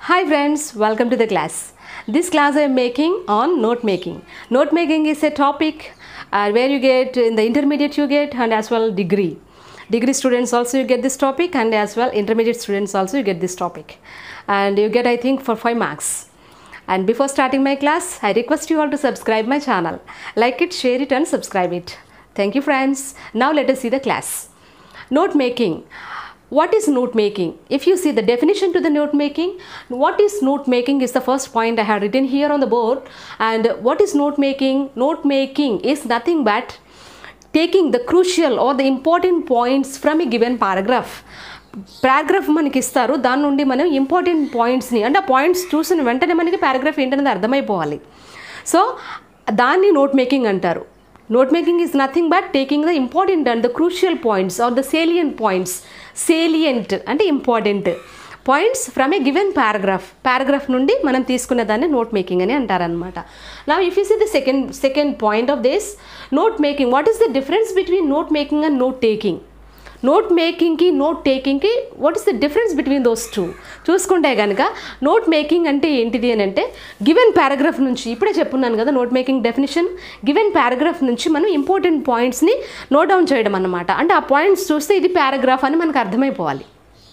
Hi friends, welcome to the class. This class I am making on note making. Note making is a topic uh, where you get in the intermediate you get and as well degree. Degree students also you get this topic and as well intermediate students also you get this topic. And you get I think for 5 marks. And before starting my class, I request you all to subscribe my channel. Like it, share it and subscribe it. Thank you friends. Now let us see the class. Note making. What is note making? If you see the definition to the note making, what is note making is the first point I have written here on the board. And what is note making? Note making is nothing but taking the crucial or the important points from a given paragraph. Paragraph మనకి ఇస్తారు దాని నుండి మనం important పాయింట్స్ని అంటే ఆ points చూసిన వెంటనే మనకి పారాగ్రాఫ్ ఏంటనేది అర్థమైపోవాలి సో దాన్ని నోట్ మేకింగ్ అంటారు note making is nothing but taking the important and the crucial points are the salient points salient అంటే important points from a given paragraph paragraph నుండి మనం తీసుకున్న దాన్ని నోట్ మేకింగ్ అని అంటారనమాట నా if you see the second second point of this note making what is the difference between note making and note taking note మేకింగ్కి note టేకింగ్కి what is the difference between those two చూసుకుంటే కనుక note making అంటే ఏంటిది అని అంటే given paragraph నుంచి ఇప్పుడే చెప్పున్నాను కదా note making definition given paragraph నుంచి మనం ఇంపార్టెంట్ పాయింట్స్ని నోట్ డౌన్ చేయడం అన్నమాట అంటే ఆ పాయింట్స్ చూస్తే ఇది పారాగ్రాఫ్ అని మనకు అర్థమైపోవాలి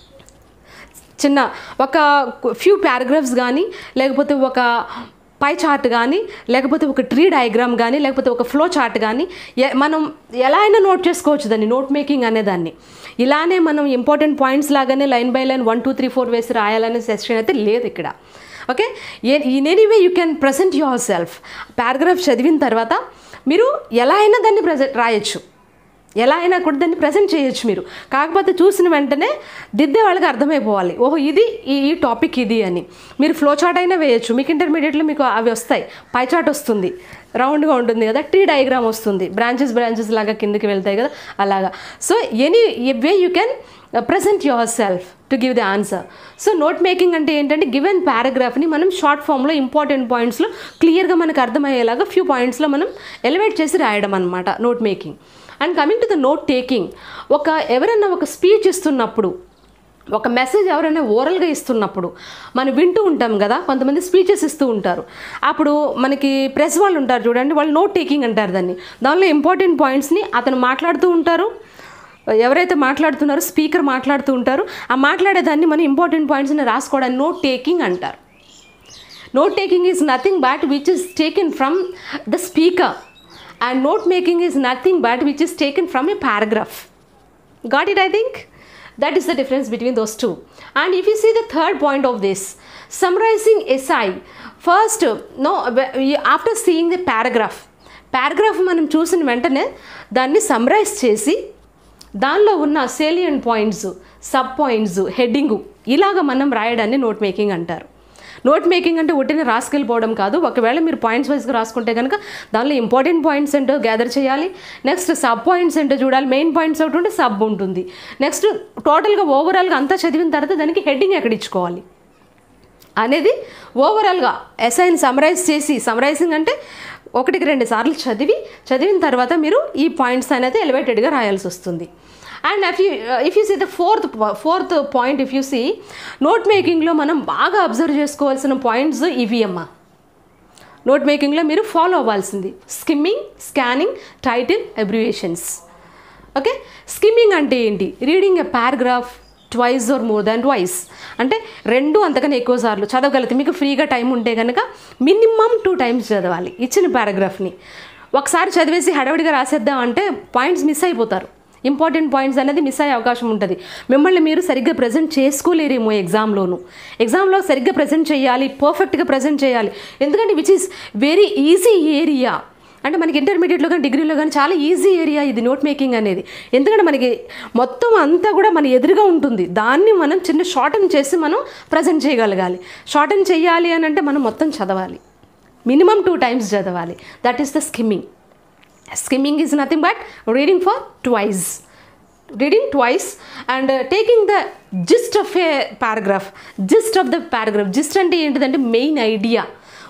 చిన్న ఒక ఫ్యూ పారాగ్రాఫ్స్ కానీ లేకపోతే ఒక పై చార్ట్ కానీ లేకపోతే ఒక ట్రీ డయాగ్రామ్ కానీ లేకపోతే ఒక ఫ్లో చార్ట్ కానీ ఎ- మనం ఎలా అయినా నోట్ చేసుకోవచ్చు దాన్ని నోట్ మేకింగ్ అనేదాన్ని ఇలానే మనం ఇంపార్టెంట్ పాయింట్స్ లాగానే line by line one two three four వేసి రాయాలనే సెషన్ అయితే లేదు ఇక్కడ okay in anyway you can present yourself paragraph చదివిన తర్వాత మీరు ఎలా అయినా దాన్ని ప్రజెంట్ రాయొచ్చు ఎలా అయినా కూడా దాన్ని ప్రజెంట్ చేయొచ్చు మీరు కాకపోతే చూసిన వెంటనే దిద్దే వాళ్ళకి అర్థమైపోవాలి ఓహో ఇది ఈ ఈ టాపిక్ ఇది అని మీరు ఫ్లో చార్ట్ అయినా వేయచ్చు మీకు ఇంటర్మీడియట్లో మీకు అవి వస్తాయి పై చార్ట్ వస్తుంది రౌండ్గా ఉంటుంది కదా ట్రీ డయాగ్రామ్ వస్తుంది బ్రాంచెస్ బ్రాంచెస్ లాగా కిందకి వెళ్తాయి కదా అలాగా so anyway you can present yourself to give the answer so note making అంటే ఏంటంటే గివెన్ పారాగ్రాఫ్ని మనం షార్ట్ ఫామ్లో ఇంపార్టెంట్ పాయింట్స్లో క్లియర్గా మనకు అర్థమయ్యేలాగా ఫ్యూ పాయింట్స్లో మనం ఎలివేట్ చేసి రాయడం అనమాట note making and coming to the note taking ఒక ఎవరైనా ఒక స్పీచ్ ఇస్తున్నప్పుడు ఒక మెసేజ్ ఎవరైనా ఓరల్గా ఇస్తున్నప్పుడు మనం వింటూ ఉంటాం కదా కొంతమంది స్పీచెస్ ఇస్తూ ఉంటారు అప్పుడు మనకి ప్రెస్ వాళ్ళు ఉంటారు చూడండి వాళ్ళు నోట్ టేకింగ్ అంటారు దాన్ని దానిలో ఇంపార్టెంట్ పాయింట్స్ని అతను మాట్లాడుతూ ఉంటారు ఎవరైతే మాట్లాడుతున్నారో స్పీకర్ మాట్లాడుతూ ఉంటారు ఆ మాట్లాడేదాన్ని మనం ఇంపార్టెంట్ పాయింట్స్ని రాసుకోవడానికి నోట్ టేకింగ్ అంటారు note taking is nothing but which is taken from the speaker and note making is nothing but which is taken from a paragraph got it i think that is the difference between those two and if you see the third point of this summarizing essay first no after seeing the paragraph paragraph మనం చూసిన వెంటనే దాన్ని summarise చేసి దానిలో ఉన్న salient points sub points heading ఇలాగ మనం రాయడాన్ని నోట్ మేకింగ్ అంటారు నోట్ మేకింగ్ అంటే ఒట్టిన రాసుకెళ్ళిపోవడం కాదు ఒకవేళ మీరు పాయింట్స్ వైజ్గా రాసుకుంటే కనుక దానిలో ఇంపార్టెంట్ పాయింట్స్ ఏంటో గ్యాదర్ చేయాలి నెక్స్ట్ సబ్ పాయింట్స్ ఏంటో చూడాలి మెయిన్ పాయింట్స్ ఒకటి ఉంటే సబ్ ఉంటుంది నెక్స్ట్ టోటల్గా ఓవరాల్గా అంతా చదివిన తర్వాత దానికి హెడ్డింగ్ ఎక్కడ ఇచ్చుకోవాలి అనేది ఓవరాల్గా ఎస్ఐని సమరైజ్ చేసి సమరైజింగ్ అంటే ఒకటికి రెండు సార్లు చదివి చదివిన తర్వాత మీరు ఈ పాయింట్స్ అనేది ఎలివేటెడ్గా రాయాల్సి వస్తుంది and if you if you see the fourth fourth point if you see note మేకింగ్లో మనం బాగా అబ్జర్వ్ చేసుకోవాల్సిన పాయింట్స్ ఇవి అమ్మా నోట్ మేకింగ్లో మీరు ఫాలో అవ్వాల్సింది skimming scanning title abbreviations okay skimming అంటే ఏంటి reading a paragraph twice or more than twice అంటే రెండు అంతకన్నా ఎక్కువ సార్లు చదవగలిగితే మీకు ఫ్రీగా టైం ఉంటే కనుక మినిమం టూ టైమ్స్ చదవాలి ఇచ్చిన పారాగ్రాఫ్ని ఒకసారి చదివేసి హడావిడిగా రాసేద్దాం అంటే పాయింట్స్ మిస్ అయిపోతారు ఇంపార్టెంట్ పాయింట్స్ అనేది మిస్ అయ్యే అవకాశం ఉంటుంది మిమ్మల్ని మీరు సరిగ్గా ప్రజెంట్ చేసుకోలేరేమో ఎగ్జామ్లోను ఎగ్జామ్లో సరిగ్గా ప్రజెంట్ చేయాలి పర్ఫెక్ట్గా ప్రజెంట్ చేయాలి ఎందుకంటే which is very easy area అంటే మనకి ఇంటర్మీడియట్లో కానీ డిగ్రీలో కానీ చాలా ఈజీ ఏరియా ఇది నోట్ మేకింగ్ అనేది ఎందుకంటే మనకి మొత్తం అంతా కూడా మన ఎదురుగా ఉంటుంది దాన్ని మనం చిన్న షార్టన్ చేసి మనం ప్రజెంట్ చేయగలగాలి షార్టన్ చేయాలి అని అంటే మనం మొత్తం చదవాలి మినిమం టూ టైమ్స్ చదవాలి that is the skimming skimming is nothing but reading for twice reading twice and taking the gist of a paragraph gist of the paragraph gist అంటే ఏంటిదంటే main idea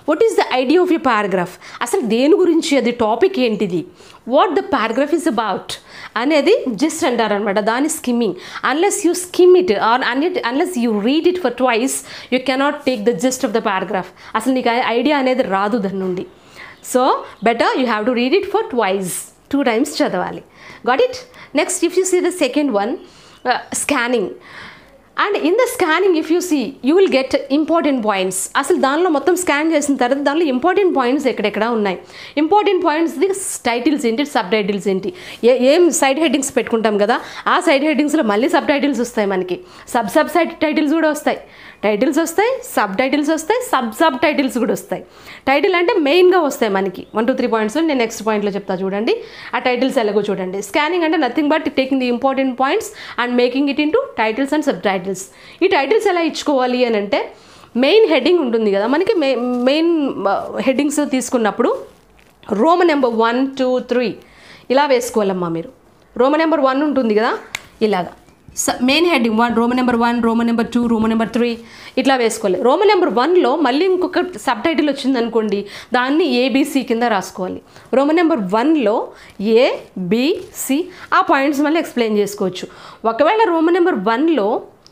what is the idea of you paragraph అసలు దేని గురించి అది topic ఏంటిది what the paragraph is about అనేది gist అంటారు అనమాట దాని skimming unless you skim it or unless you read it for twice you cannot take the gist of the paragraph అసలు నీకు ఐడియా అనేది రాదు దాని నుండి so better you have to read it for twice two times చదవాలి got it next if you see the second one scanning and in the scanning if you see you will get important points అసలు దానిలో మొత్తం scan చేసిన తర్వాత దానిలో important points ఎక్కడెక్కడ ఉన్నాయి important పాయింట్స్ది టైటిల్స్ ఏంటి సబ్ టైటిల్స్ ఏంటి ఏ ఏం సైడ్ హెడ్డింగ్స్ పెట్టుకుంటాం కదా ఆ సైడ్ హెడ్డింగ్స్లో మళ్ళీ సబ్ టైటిల్స్ వస్తాయి మనకి సబ్ సబ్ సైడ్ టైటిల్స్ కూడా వస్తాయి టైటిల్స్ వస్తాయి సబ్ టైటిల్స్ వస్తాయి సబ్ సబ్ టైటిల్స్ కూడా వస్తాయి టైటిల్ అంటే మెయిన్గా వస్తాయి మనకి వన్ టూ త్రీ పాయింట్స్ నేను నెక్స్ట్ పాయింట్లో చెప్తా చూడండి ఆ టైటిల్స్ ఎలాగో చూడండి స్కానింగ్ అంటే nothing but taking the important points and making it into titles and sub titles ఈ టైటిల్స్ ఎలా ఇచ్చుకోవాలి అని అంటే మెయిన్ హెడ్డింగ్ ఉంటుంది కదా మనకి మె మెయిన్ హెడ్డింగ్స్ తీసుకున్నప్పుడు రోమ నెంబర్ వన్ టూ త్రీ ఇలా వేసుకోవాలమ్మా మీరు రోమ నెంబర్ వన్ ఉంటుంది కదా ఇలాగా main heading one Roman number one Roman number two Roman number three ఇట్లా వేసుకోవాలి రోమ నెంబర్ వన్లో మళ్ళీ ఇంకొక సబ్ టైటిల్ వచ్చింది అనుకోండి దాన్ని ఏబిసి కింద రాసుకోవాలి రోమ నెంబర్ వన్లో ఏ బిసి ఆ పాయింట్స్ మళ్ళీ ఎక్స్ప్లెయిన్ చేసుకోవచ్చు ఒకవేళ రోమ నెంబర్ వన్లో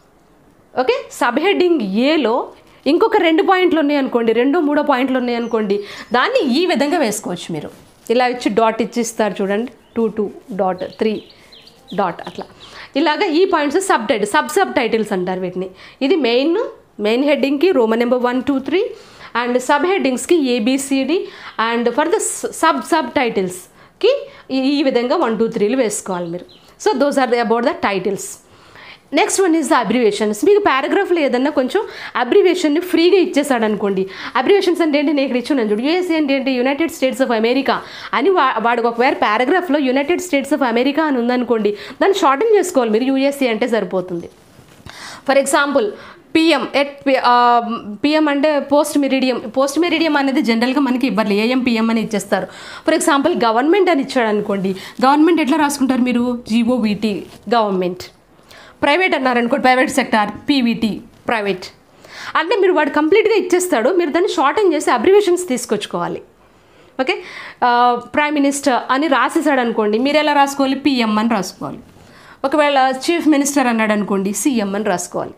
ఓకే సబ్ హెడ్డింగ్ ఏలో ఇంకొక రెండు పాయింట్లు ఉన్నాయి అనుకోండి రెండో మూడో పాయింట్లు ఉన్నాయి అనుకోండి దాన్ని ఈ విధంగా వేసుకోవచ్చు మీరు ఇలా ఇచ్చి డాట్ ఇచ్చి ఇస్తారు చూడండి two two dot three dot అట్లా ఇలాగ ఈ points sub title sub sub titles అంటారు వీటిని ఇది మెయిన్ మెయిన్ హెడ్డింగ్కి Roman number one two three and sub హెడ్డింగ్స్కి A B C D and for the sub sub టైటిల్స్కి ఈ విధంగా వన్ టూ త్రీలు వేసుకోవాలి మీరు so those are the about the titles next one is the abbreviations మీకు పారాగ్రాఫ్లో ఏదన్నా కొంచెం అబ్రివేషన్ని ఫ్రీగా ఇచ్చేసాడు అనుకోండి అబ్రివేషన్స్ అంటే ఏంటి నేను ఇక్కడ ఇచ్చున్నాను చూడు యూఎస్ఏ అంటే ఏంటి యునైటెడ్ స్టేట్స్ ఆఫ్ అమెరికా అని వా వాడికి ఒకవేళ పారాగ్రాఫ్లో యునైటెడ్ స్టేట్స్ ఆఫ్ అమెరికా అని ఉందనుకోండి దాన్ని షార్టన్ చేసుకోవాలి మీరు యూఎస్ఏ అంటే సరిపోతుంది for example PM at PM అంటే పోస్ట్ మెరిడియం పోస్ట్ మెరిడియం అనేది జనరల్గా మనకి ఇవ్వాలి ఏఎం పిఎం అని ఇచ్చేస్తారు ఫర్ ఎగ్జాంపుల్ గవర్నమెంట్ అని ఇచ్చాడు అనుకోండి గవర్నమెంట్ ఎట్లా రాసుకుంటారు మీరు జీఓవిటి గవర్నమెంట్ ప్రైవేట్ అన్నారనుకోండి ప్రైవేట్ సెక్టార్ పీవీటీ ప్రైవేట్ అంటే మీరు వాడు కంప్లీట్గా ఇచ్చేస్తాడు మీరు దాన్ని షార్టన్ చేసి అబ్రివేషన్స్ తీసుకొచ్చుకోవాలి ఓకే ప్రైమ్ మినిస్టర్ అని రాసేసాడు అనుకోండి మీరు ఎలా రాసుకోవాలి పిఎం అని రాసుకోవాలి ఒకవేళ చీఫ్ మినిస్టర్ అన్నాడు అనుకోండి సీఎం అని రాసుకోవాలి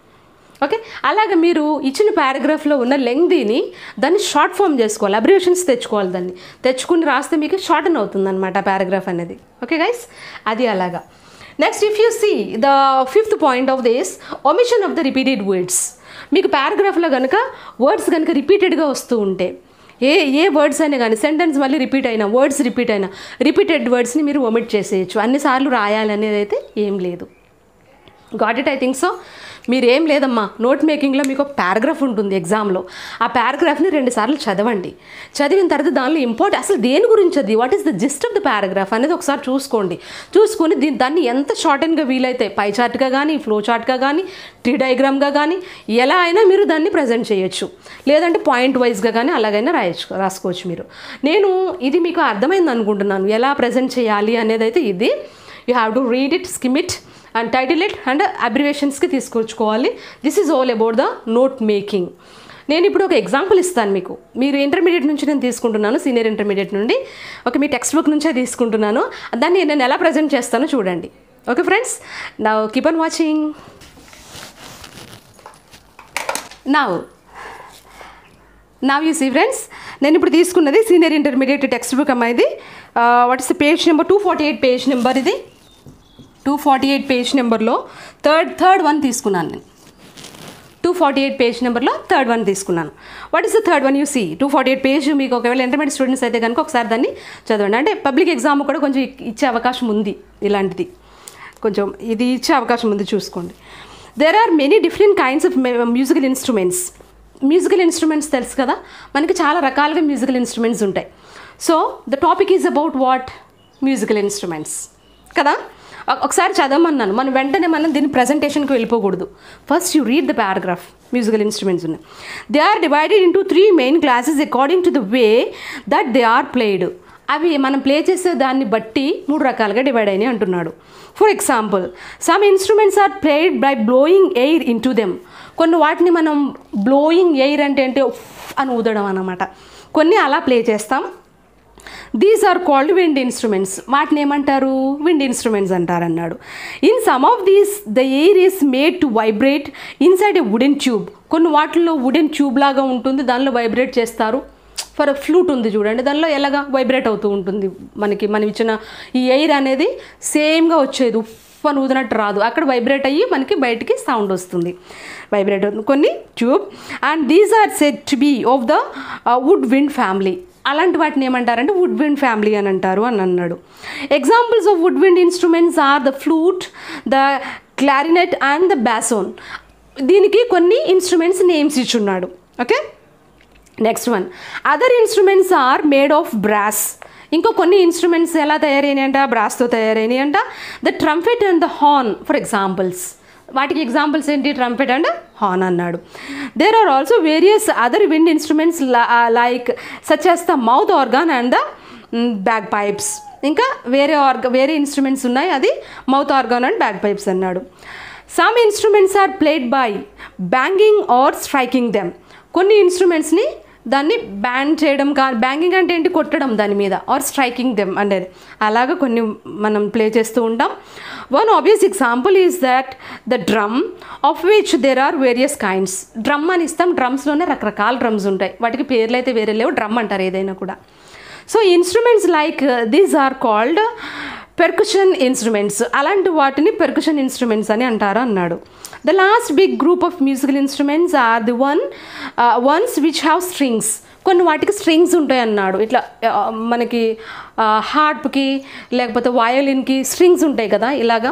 ఓకే అలాగే మీరు ఇచ్చిన పారాగ్రాఫ్లో ఉన్న లెంగ్దీని దాన్ని షార్ట్ ఫామ్ చేసుకోవాలి అబ్రివేషన్స్ తెచ్చుకోవాలి దాన్ని తెచ్చుకుని రాస్తే మీకు షార్టన్ అవుతుంది అనమాట పారాగ్రాఫ్ అనేది ఓకే గైస్ అది అలాగా next if you see the fifth point of this omission of the repeated words మీకు పారాగ్రాఫ్లో కనుక వర్డ్స్ కనుక రిపీటెడ్గా వస్తూ ఉంటే ఏ ఏ వర్డ్స్ అయినా కానీ సెంటెన్స్ మళ్ళీ రిపీట్ అయినా వర్డ్స్ రిపీట్ అయినా రిపీటెడ్ వర్డ్స్ని మీరు ఒమిట్ చేసేయచ్చు అన్నిసార్లు రాయాలనేది అయితే ఏం లేదు got it I think so మీరు ఏం లేదమ్మా నోట్ మేకింగ్లో మీకు ఒక పారాగ్రాఫ్ ఉంటుంది ఎగ్జామ్లో ఆ పారాగ్రాఫ్ని రెండుసార్లు చదవండి చదివిన తర్వాత దానిలో ఇంపార్టెంట్ అసలు దేని గురించి అది what is the gist of the paragraph అనేది ఒకసారి చూసుకోండి చూసుకొని దీని దాన్ని ఎంత షార్టన్గా వీలైతే పై చార్ట్గా కానీ ఫ్లో చార్ట్గా కానీ ట్రీ డయాగ్రామ్గా కానీ ఎలా అయినా మీరు దాన్ని ప్రజెంట్ చేయొచ్చు లేదంటే పాయింట్ వైజ్గా కానీ అలాగైనా రాయొచ్చు రాసుకోవచ్చు మీరు నేను ఇది మీకు అర్థమైంది అనుకుంటున్నాను ఎలా ప్రజెంట్ చేయాలి అనేది అయితే ఇది you have to read it skim it and title it and అబ్రివేషన్స్కి తీసుకొచ్చుకోవాలి this is all about the note making నేను ఇప్పుడు ఒక ఎగ్జాంపుల్ ఇస్తాను మీకు మీరు ఇంటర్మీడియట్ నుంచి నేను తీసుకుంటున్నాను సీనియర్ ఇంటర్మీడియట్ నుండి ఒక మీ టెక్స్ట్ బుక్ నుంచే తీసుకుంటున్నాను దాన్ని నేను ఎలా ప్రజెంట్ చేస్తానో చూడండి ఓకే ఫ్రెండ్స్ నా కీప్ ఆన్ వాచింగ్ నా నా యూ సీ ఫ్రెండ్స్ నేను ఇప్పుడు తీసుకున్నది సీనియర్ ఇంటర్మీడియట్ టెక్స్ట్ బుక్ అమ్మాయిది what is page number two forty eight page number ఇది టూ ఫార్టీ ఎయిట్ పేజ్ నెంబర్లో థర్డ్ థర్డ్ వన్ తీసుకున్నాను నేను టూ ఫార్టీ ఎయిట్ పేజ్ నెంబర్లో థర్డ్ వన్ తీసుకున్నాను what is the third one you see two forty eight page మీకు ఒకవేళ intermediate students అయితే కనుక ఒకసారి దాన్ని చదవండి అంటే పబ్లిక్ ఎగ్జామ్ కూడా కొంచెం ఇచ్చే అవకాశం ఉంది ఇలాంటిది కొంచెం ఇది ఇచ్చే అవకాశం ఉంది చూసుకోండి there are many different kinds of musical instruments musical instruments తెలుసు కదా మనకి చాలా రకాలుగా మ్యూజికల్ ఇన్స్ట్రుమెంట్స్ ఉంటాయి so the topic is about what musical instruments కదా ఒకసారి చదవమన్నాను మనం వెంటనే మనం దీని ప్రజెంటేషన్కి వెళ్ళిపోకూడదు first you read the paragraph musical instruments ఉన్నాయి they are divided into three main classes according to the way that they are played అవి మనం ప్లే చేసే దాన్ని బట్టి మూడు రకాలుగా డివైడ్ అయినాయి అంటున్నాడు for example some instruments are played by blowing air into them కొన్ని వాటిని మనం బ్లోయింగ్ ఎయిర్ అంటే ఏంటి ఉఫ్ అని ఊదడం అన్నమాట కొన్ని అలా ప్లే చేస్తాం these are called wind instruments వాటిని ఏమంటారు విండ్ ఇన్స్ట్రుమెంట్స్ అంటారు అన్నాడు in some of these the air is made to vibrate inside a wooden tube కొన్ని వాటిల్లో వుడెన్ ట్యూబ్ లాగా ఉంటుంది దానిలో వైబ్రేట్ చేస్తారు ఫర్ ఫ్లూట్ ఉంది చూడండి దానిలో ఎలాగా వైబ్రేట్ అవుతూ ఉంటుంది మనకి మనం ఇచ్చిన ఈ ఎయిర్ అనేది సేమ్గా వచ్చేది ఉఫ్ అని ఊదినట్టు రాదు అక్కడ వైబ్రేట్ అయ్యి మనకి బయటికి సౌండ్ వస్తుంది వైబ్రేట్ అవుతుంది కొన్ని tube and these are set to be of the woodwind family అలాంటి వాటిని ఏమంటారంటే వుడ్ విండ్ ఫ్యామిలీ అని అంటారు అని అన్నాడు examples of woodwind instruments are the flute the clarinet and the bassoon దీనికి కొన్ని ఇన్స్ట్రుమెంట్స్ నేమ్స్ ఇచ్చున్నాడు okay next one other instruments are made of brass ఇంకో కొన్ని ఇన్స్ట్రుమెంట్స్ ఎలా తయారైనాయి అంట బ్రాస్తో తయారైనాయి అంట the trumpet and the horn for examples వాటికి ఎగ్జాంపుల్స్ ఏంటి ట్రంపెట్ అండ్ హార్న్ అన్నాడు there are also various other wind instruments like such as the mouth organ and the back pipes ఇంకా వేరే ఆర్గ వేరే ఇన్స్ట్రుమెంట్స్ ఉన్నాయి అది mouth organ and bagpipes అన్నాడు some instruments are played by banging or striking them కొన్ని ఇన్స్ట్రుమెంట్స్ని దాన్ని బ్యాన్ చేయడం కా బ్యాంగింగ్ అంటే ఏంటి కొట్టడం దాని మీద ఆర్ స్ట్రైకింగ్ దెమ్ అంటే అలాగా కొన్ని మనం ప్లే చేస్తూ ఉంటాం one obvious example is that the drum of which there are various kinds drum అని ఇస్తాం డ్రమ్స్లోనే రకరకాల డ్రమ్స్ ఉంటాయి వాటికి పేర్లు అయితే వేరే లేవు డ్రమ్ అంటారు ఏదైనా కూడా so instruments like these are called percussion instruments అలాంటి వాటిని పెర్కుషన్ ఇన్స్ట్రుమెంట్స్ అని అంటారు అన్నాడు the last big group of musical instruments are the one ones which have strings కొన్ని వాటికి స్ట్రింగ్స్ ఉంటాయి అన్నాడు ఇట్లా ఆ, మనకి హార్ప్కి లేకపోతే వయలిన్కి స్ట్రింగ్స్ ఉంటాయి కదా ఇలాగా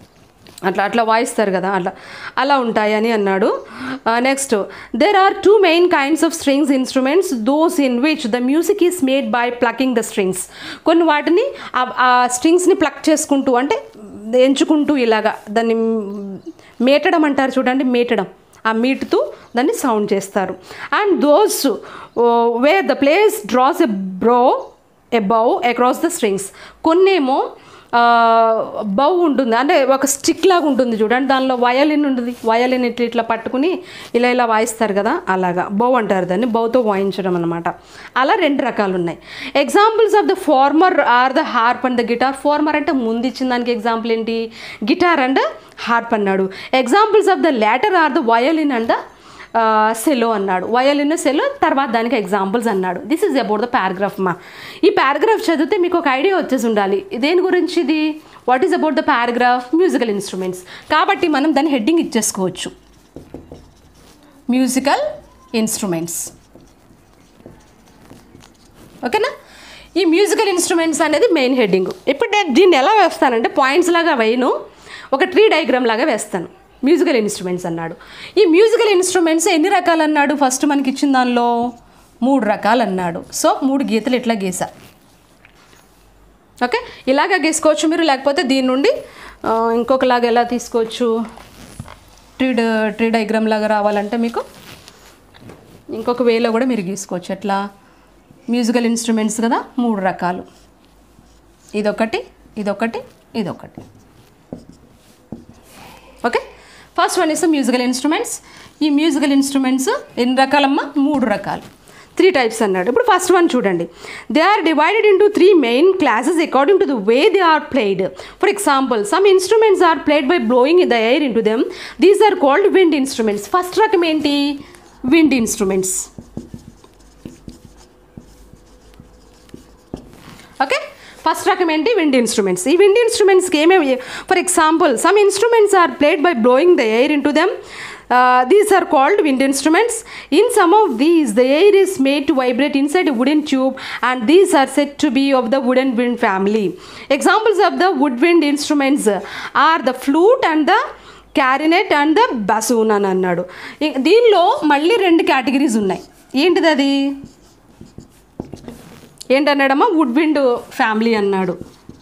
అట్లా అట్లా వాయిస్తారు కదా అట్లా అలా ఉంటాయని అన్నాడు next there are two main kinds of strings instruments those in which the music is made by plucking the strings కొన్ని వాటిని ఆ- ఆ స్ట్రింగ్స్ని ప్లక్ చేసుకుంటూ అంటే ఎంచుకుంటూ ఇలాగా దాన్ని మేటడం అంటారు చూడండి మేటడం ఆ మీటుతూ దాన్ని సౌండ్ చేస్తారు and those where the player draws a bro a bow across the strings కొన్నేమో బౌ ఉంటుంది అంటే ఒక స్టిక్ లాగా ఉంటుంది చూడండి దానిలో వయలిన్ ఉంటుంది వయలిన్ ఇట్లా ఇట్లా పట్టుకుని ఇలా ఇలా వాయిస్తారు కదా అలాగా బౌ అంటారు దాన్ని బౌతో వాయించడం అనమాట అలా రెండు రకాలు ఉన్నాయి examples of the former are the harp and the guitar former అంటే ముందు ఇచ్చిన దానికి ఎగ్జాంపుల్ ఏంటి గిటార్ అండ్ హార్ప్ అన్నాడు examples of the latter are the violin and the cello అన్నాడు వయలిన్ సెలో తర్వాత దానికి ఎగ్జాంపుల్స్ అన్నాడు this is about the paragraph మా ఈ పారాగ్రాఫ్ చదివితే మీకు ఒక ఐడియా వచ్చేసి ఉండాలి దేని గురించి ఇది what is about the paragraph musical instruments కాబట్టి మనం దాని హెడ్డింగ్ ఇచ్చేసుకోవచ్చు మ్యూజికల్ ఇన్స్ట్రుమెంట్స్ ఓకేనా ఈ మ్యూజికల్ ఇన్స్ట్రుమెంట్స్ అనేది మెయిన్ హెడ్డింగ్ ఇప్పుడు నేను దీన్ని ఎలా వేస్తానంటే పాయింట్స్ లాగా వేయను ఒక ట్రీ డయాగ్రామ్ లాగా వేస్తాను మ్యూజికల్ ఇన్స్ట్రుమెంట్స్ అన్నాడు ఈ మ్యూజికల్ ఇన్స్ట్రుమెంట్స్ ఎన్ని రకాలు అన్నాడు ఫస్ట్ మనకి ఇచ్చిన దానిలో మూడు రకాలు అన్నాడు సో మూడు గీతలు ఇట్లా గీసా ఓకే ఇలాగా గీసుకోవచ్చు మీరు లేకపోతే దీని నుండి ఆ, ఇంకొకలాగా ఎలా తీసుకోవచ్చు ట్రీ డ- ట్రీ డయాగ్రామ్ లాగా రావాలంటే మీకు ఇంకొక వేలో కూడా మీరు గీసుకోవచ్చు ఎట్లా మ్యూజికల్ ఇన్స్ట్రుమెంట్స్ కదా మూడు రకాలు ఇదొకటి ఇదొకటి ఇదొకటి okay first one is musical instruments ఈ మ్యూజికల్ ఇన్స్ట్రుమెంట్స్ ఎన్ని రకాలమ్మా మూడు రకాలు త్రీ టైప్స్ అన్నాడు ఇప్పుడు ఫస్ట్ వన్ చూడండి they are divided into three main classes according to the way they are played for example some instruments are played by blowing the air into them these are called wind instruments first రకం ఏంటి wind instruments okay first రకం ఏంటి wind instruments ఈ wind ఇన్స్ట్రుమెంట్స్కి ఏమేమి for example some instruments are played by blowing the air into them these are called wind instruments in some of these the air is made to vibrate inside wooden tube and these are set to be of the wooden wind family examples of the woodwind instruments are the flute and the clarinet and the bassoon అని అన్నాడు ఇ- దీనిలో మళ్ళీ రెండు categories ఉన్నాయి ఏంటిది అది ఏంటన్నాడమ్మా woodwind family అన్నాడు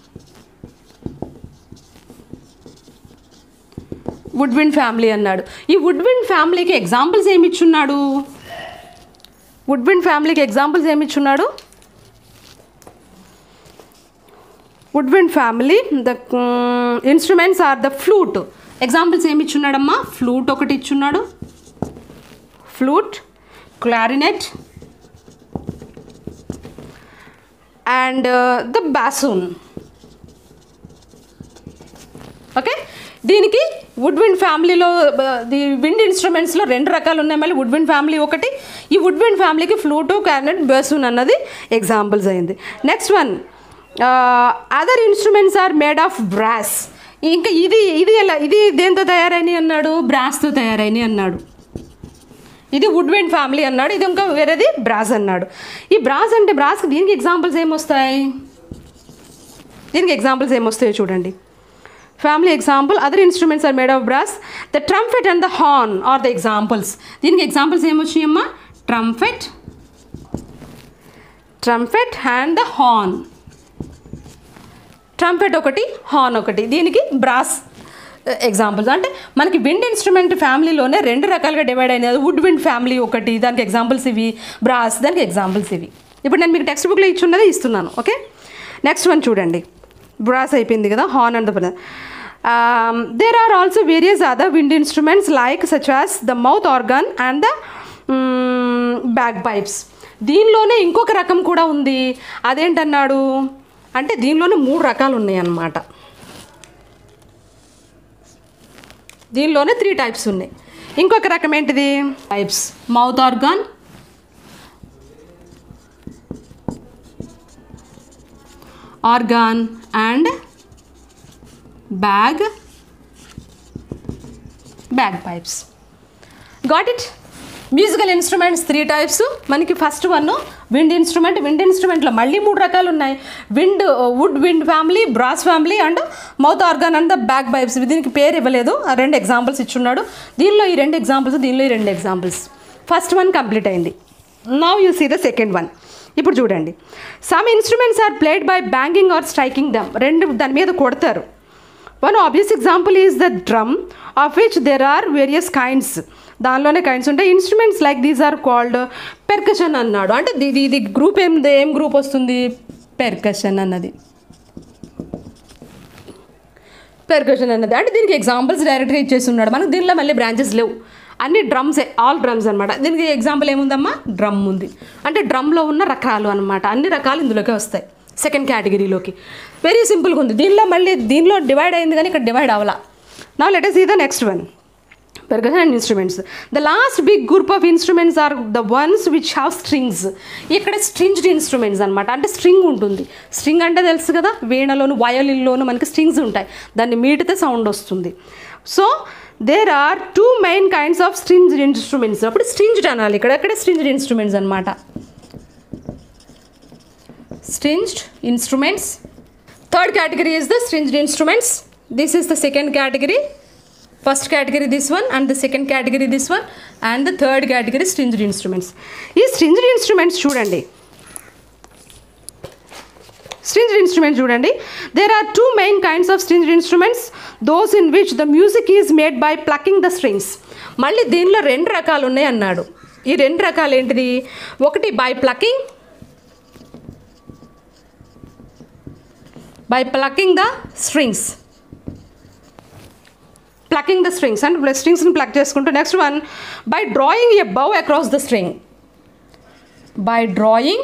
వుడ్ విండ్ ఫ్యామిలీ అన్నాడు ఈ వుడ్ విండ్ ఫ్యామిలీకి ఎగ్జాంపుల్స్ ఏమి ఇచ్చున్నాడు వుడ్ విండ్ ఫ్యామిలీకి ఎగ్జాంపుల్స్ ఏమి ఇచ్చున్నాడు woodwind family the instruments are the flute examples ఏమి ఇచ్చున్నాడమ్మా ఫ్లూట్ ఒకటి ఇచ్చున్నాడు flute clarinet and the bassoon okay దీనికి వుడ్ విండ్ ఫ్యామిలీలో ది విండ్ ఇన్స్ట్రుమెంట్స్లో రెండు రకాలు ఉన్నాయి మళ్ళీ వుడ్ విండ్ ఫ్యామిలీ ఒకటి ఈ వుడ్ విండ్ ఫ్యామిలీకి ఫ్లూటు క్యారెట్ బేసూన్ అన్నది ఎగ్జాంపుల్స్ అయింది next one other instruments are made of brass ఇంకా ఇది ఇది ఎలా ఇది దేంతో తయారైనవి అన్నాడు బ్రాస్తో తయారైనవి అన్నాడు ఇది వుడ్ విండ్ ఫ్యామిలీ అన్నాడు ఇది ఇంకా వేరేది బ్రాస్ అన్నాడు ఈ బ్రాస్ అంటే బ్రాస్కి దీనికి ఎగ్జాంపుల్స్ ఏమొస్తాయి దీనికి ఎగ్జాంపుల్స్ ఏమొస్తాయో చూడండి family example other instruments are made of brass the trumpet and the horn are the examples దీనికి ఎగ్జాంపుల్స్ ఏమొచ్చినాయమ్మా trumpet trumpet and the horn trumpet ఒకటి హార్న్ ఒకటి దీనికి బ్రాస్ ఎగ్జాంపుల్స్ అంటే మనకి విండ్ ఇన్స్ట్రుమెంట్ ఫ్యామిలీలోనే రెండు రకాలుగా డివైడ్ అయినది వుడ్ విండ్ ఫ్యామిలీ ఒకటి దానికి ఎగ్జాంపుల్స్ ఇవి బ్రాస్ దానికి ఎగ్జాంపుల్స్ ఇవి ఇప్పుడు నేను మీకు టెక్స్ట్ బుక్లో ఇచ్చున్నది ఇస్తున్నాను ఓకే నెక్స్ట్ వన్ చూడండి బ్రాస్ అయిపోయింది కదా horn and there are also various other wind instruments like such as the mouth organ and the bagpipes దీనిలోనే ఇంకొక రకం కూడా ఉంది అదేంటన్నాడు అంటే దీనిలోనే మూడు రకాలు ఉన్నాయి అన్నమాట దీనిలోనే త్రీ టైప్స్ ఉన్నాయి ఇంకొక రకం ఏంటిది types mouth organ organ and bag bagpipes got it musical instruments three types మనకి first one wind instrument wind ఇన్స్ట్రుమెంట్లో మళ్ళీ మూడు రకాలు ఉన్నాయి wind woodwind family brass family and mouth organ and the bagpipes దీనికి పేరు ఇవ్వలేదు ఆ రెండు ఎగ్జాంపుల్స్ ఇచ్చున్నాడు దీనిలో ఈ రెండు ఎగ్జాంపుల్స్ దీనిలో ఈ రెండు ఎగ్జాంపుల్స్ ఫస్ట్ వన్ కంప్లీట్ అయింది now you see the second one ఇప్పుడు చూడండి some instruments are played by banging or striking them రెండు దాని మీద కొడతారు one obvious example is the drum of which there are various kinds దానిలోనే kinds ఉంటాయి instruments like these are called percussion అన్నాడు అంటే ఇది ఇది గ్రూప్ ఏం ఏం గ్రూప్ వస్తుంది పెర్కషన్ అన్నది పెర్కషన్ అన్నది అంటే దీనికి ఎగ్జాంపుల్స్ డైరెక్ట్గా ఇచ్చేస్తున్నాడు మనకు దీనిలో మళ్ళీ బ్రాంచెస్ లేవు అన్ని డ్రమ్సే ఆల్ డ్రమ్స్ అనమాట దీనికి ఎగ్జాంపుల్ ఏముందమ్మా డ్రమ్ ఉంది అంటే డ్రమ్లో ఉన్న రకాలు అనమాట అన్ని రకాలు ఇందులోకే వస్తాయి సెకండ్ కేటగిరీలోకి వెరీ సింపుల్గా ఉంది దీనిలో మళ్ళీ దీనిలో డివైడ్ అయింది కానీ ఇక్కడ డివైడ్ అవ్వాల నా లెటెస్ ఈ the next one percussion and instruments the last big group of instruments are the ones which have strings ఇక్కడ స్ట్రింగ్డ్ ఇన్స్ట్రుమెంట్స్ అనమాట అంటే స్ట్రింగ్ ఉంటుంది స్ట్రింగ్ అంటే తెలుసు కదా వీణలోను వయోలిన్లోను మనకి స్ట్రింగ్స్ ఉంటాయి దాన్ని మీటితే సౌండ్ వస్తుంది so there are two main kinds of stringed instruments అప్పుడు స్ట్రింగ్డ్ అనాలి ఇక్కడ ఎక్కడ స్ట్రింగ్డ్ ఇన్స్ట్రుమెంట్స్ అనమాట stringed instruments third category is the stringed instruments this is the second category first category this one and the second category this one and the third category stringed instruments ఈ stringed instruments చూడండి stringed instruments చూడండి there are two main kinds of stringed instruments those in which the music is made by plucking the strings మళ్ళీ దీనిలో రెండు రకాలు ఉన్నాయి అన్నాడు ఈ రెండు రకాలు ఏంటిది ఒకటి by plucking by plucking the strings plucking the strings and strings ని pluck చేసుకుంటూ next one by drawing a bow across the string by drawing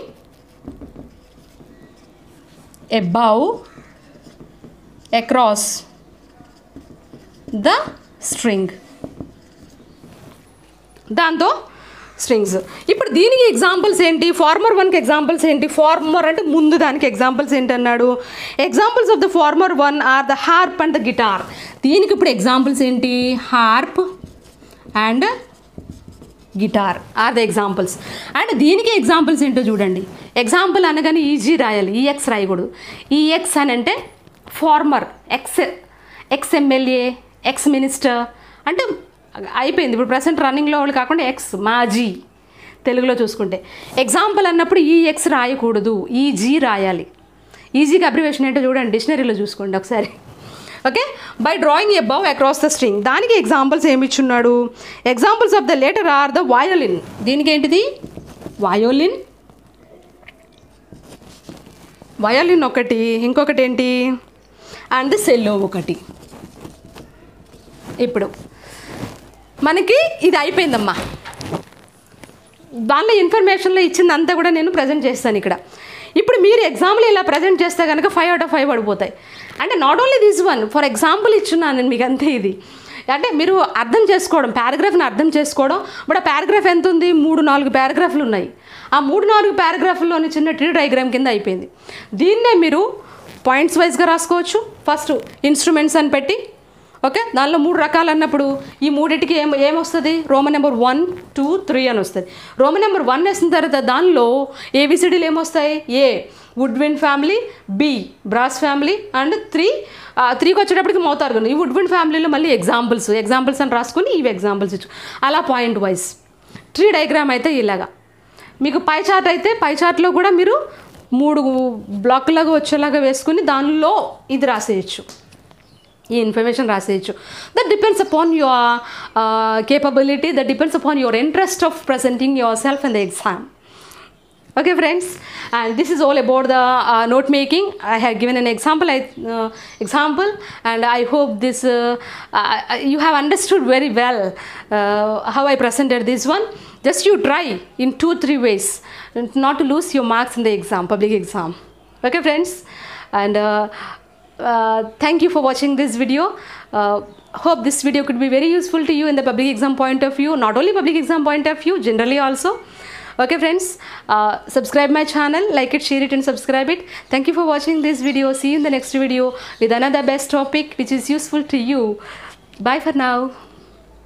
a bow across the string దాంతో స్ట్రింగ్స్ ఇప్పుడు దీనికి ఎగ్జాంపుల్స్ ఏంటి ఫార్మర్ వన్కి examples ఏంటి farmer అంటే ముందు దానికి ఎగ్జాంపుల్స్ ఏంటి అన్నాడు examples of the former one are the harp and the guitar దీనికి ఇప్పుడు ఎగ్జాంపుల్స్ ఏంటి harp and guitar are the examples and దీనికి ఎగ్జాంపుల్స్ ఏంటో చూడండి ఎగ్జాంపుల్ అనగానే ఈజీ రాయాలి ఈఎక్స్ రాయకూడదు ఈఎక్స్ అని అంటే former ex ex MLA ex minister అంటే అయిపోయింది ఇప్పుడు ప్రజెంట్ రన్నింగ్లో వాళ్ళు కాకుండా ఎక్స్ మాజీ తెలుగులో చూసుకుంటే ఎగ్జాంపుల్ అన్నప్పుడు ఈ ఎక్స్ రాయకూడదు ఈ జీ రాయాలి ఈజీగా అబ్రివేషన్ ఏంటో చూడండి డిక్షనరీలో చూసుకోండి ఒకసారి okay by drawing a bow across the string దానికి ఎగ్జాంపుల్స్ ఏమి ఇచ్చున్నాడు examples of the latter are the violin దీనికి ఏంటిది వయోలిన్ వయోలిన్ ఒకటి ఇంకొకటి ఏంటి అండ్ సెల్లో ఒకటి ఇప్పుడు మనకి ఇది అయిపోయిందమ్మా దానిలో ఇన్ఫర్మేషన్లో ఇచ్చిందంతా కూడా నేను ప్రజెంట్ చేస్తాను ఇక్కడ ఇప్పుడు మీరు ఎగ్జామ్లో ఇలా ప్రజెంట్ చేస్తే కనుక ఫైవ్ అవుట్ ఆఫ్ ఫైవ్ పడిపోతాయి అంటే not only this one for example ఇచ్చున్నాను నేను మీకు అంతే ఇది అంటే మీరు అర్థం చేసుకోవడం పారాగ్రాఫ్ని అర్థం చేసుకోవడం బట్ ఆ పారాగ్రాఫ్ ఎంత ఉంది మూడు నాలుగు పారాగ్రాఫ్లు ఉన్నాయి ఆ మూడు నాలుగు పారాగ్రాఫ్లోని చిన్న ట్రీ డయాగ్రామ్ కింద అయిపోయింది దీన్నే మీరు పాయింట్స్ వైజ్గా రాసుకోవచ్చు ఫస్ట్ ఇన్స్ట్రుమెంట్స్ అని పెట్టి ఓకే దానిలో మూడు రకాలు అన్నప్పుడు ఈ మూడింటికి ఏం ఏమొస్తుంది Roman number one two three అని వస్తుంది రోమన్ నెంబర్ వన్ వేసిన తర్వాత దానిలో ఏబిసిడీలు ఏమొస్తాయి A woodwind family B brass family and three త్రీకి వచ్చేటప్పటికి మౌతార్గన్ ఈ వుడ్ విన్ ఫ్యామిలీలో మళ్ళీ ఎగ్జాంపుల్స్ ఎగ్జాంపుల్స్ అని రాసుకుని ఇవి ఎగ్జాంపుల్స్ ఇచ్చు అలా పాయింట్ వైజ్ ట్రీ డయాగ్రామ్ అయితే ఇలాగా మీకు పై చార్ట్ అయితే పై చార్ట్లో కూడా మీరు మూడు బ్లాక్లాగా వచ్చేలాగా వేసుకుని దానిలో ఇది రాసేయచ్చు ఈ ఇన్ఫర్మేషన్ రాసేయచ్చు that depends upon your capability that depends upon your interest of presenting yourself in the exam okay friends and this is all about the uh, note making i have given an example I, uh, example and i hope this uh, uh, you have understood very well uh, how i presented this one just you try in two three ways not to lose your marks in the exam public exam okay friends and uh, uh, thank you for watching this video uh, hope this video could be very useful to you in the public exam point of view not only public exam point of view generally also okay friends uh, subscribe my channel like it share it and subscribe it thank you for watching this video see you in the next video with another best topic which is useful to you bye for now